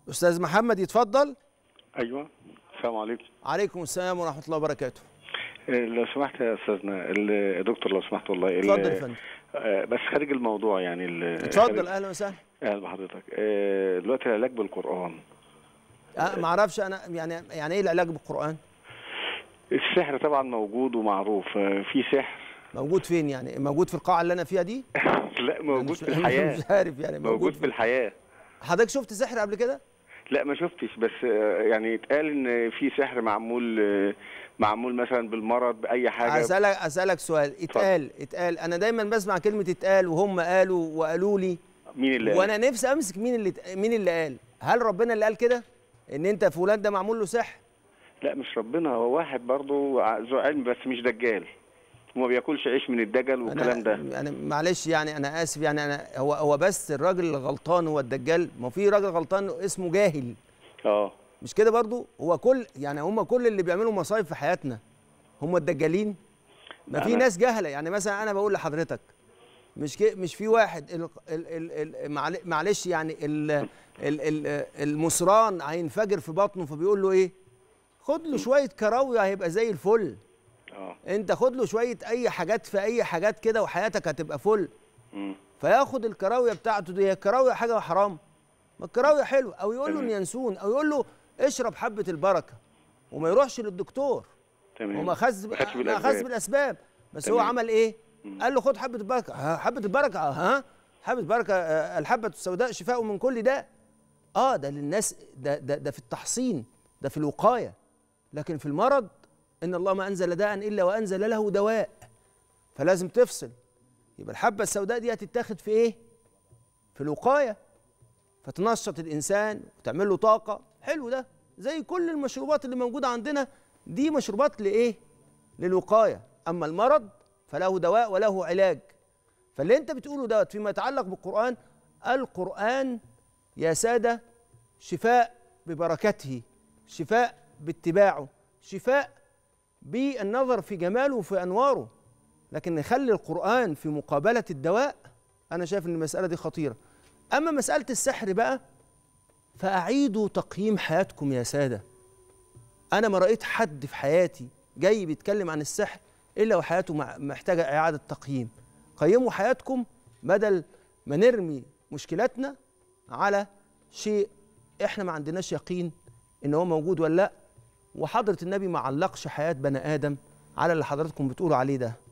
استاذ محمد يتفضل ايوه السلام عليكم عليكم السلام ورحمه الله وبركاته آه، لو سمحت يا استاذنا ال- يا دكتور لو سمحت والله ال- اتفضل يا فندم آه، بس خارج الموضوع يعني ال- اتفضل خارج- اهلا وسهلا اهلا بحضرتك آه، دلوقتي العلاج بالقران أه ما اعرفش انا يعني يعني ايه العلاج بالقران السحر طبعا موجود ومعروف آه، في سحر موجود فين يعني موجود في القاعه اللي انا فيها دي لا موجود مش- في الحياه مش عارف يعني موجود, موجود في الحياه حضرتك شفت سحر قبل كده لا ما شفتش بس آه، يعني اتقال ان في سحر معمول آه، معمول مثلا بالمرض باي حاجه اسالك اسالك سؤال اتقال اتقال انا دايما بسمع كلمه اتقال وهم قالوا وقالوا لي مين اللي قال؟ وانا نفسي امسك مين اللي مين اللي قال هل ربنا اللي قال كده ان انت فلان ده معمول له سحر لا مش ربنا هو واحد برضه ذو علم بس مش دجال وما بياكلش عيش من الدجل والكلام ده انا معلش يعني انا اسف يعني انا هو هو بس الراجل الغلطان هو الدجال ما في راجل غلطان اسمه جاهل اه مش كده برضو هو كل يعني هم كل اللي بيعملوا مصايب في حياتنا هم الدجالين ما في أنا- ناس جهله يعني مثلا انا بقول لحضرتك مش كي مش في واحد ال ال ال ال معل- معلش يعني ال ال ال المصران هينفجر في بطنه فبيقول له ايه خد له شويه كراويه هيبقى زي الفل اه انت خد له شويه اي حاجات في اي حاجات كده وحياتك هتبقى فل مم. فياخد الكراويه بتاعته دي هي الكراويه حاجه حرام ما الكراويه حلوه او يقول له تمام. ينسون او يقول له اشرب حبه البركه وما يروحش للدكتور تمام وما خدش ما خدش ما بالأسباب. خدش بالاسباب بس هو تمام. عمل ايه قال له خد حبه البركه ها، حبه البركه ها حبه البركه آه، الحبه السوداء شفاء من كل داء اه ده للناس ده ده ده في التحصين ده في الوقايه لكن في المرض ان الله ما انزل داء الا وانزل له دواء فلازم تفصل يبقى الحبه السوداء دي هتتاخد في ايه في الوقايه فتنشط الانسان وتعمل له طاقه حلو ده زي كل المشروبات اللي موجوده عندنا دي مشروبات لايه للوقايه اما المرض فله دواء وله علاج فاللي انت بتقوله دوت فيما يتعلق بالقران القران يا ساده شفاء ببركته شفاء باتباعه شفاء بالنظر في جماله وفي انواره لكن نخلي القران في مقابله الدواء انا شايف ان المساله دي خطيره اما مساله السحر بقى فاعيدوا تقييم حياتكم يا ساده انا ما رايت حد في حياتي جاي بيتكلم عن السحر الا وحياته مع- محتاجه اعاده تقييم قيموا حياتكم بدل ما نرمي مشكلاتنا على شيء احنا ما عندناش يقين ان هو موجود ولا لا وحضره النبي ما علقش حياه بني ادم على اللي حضراتكم بتقولوا عليه ده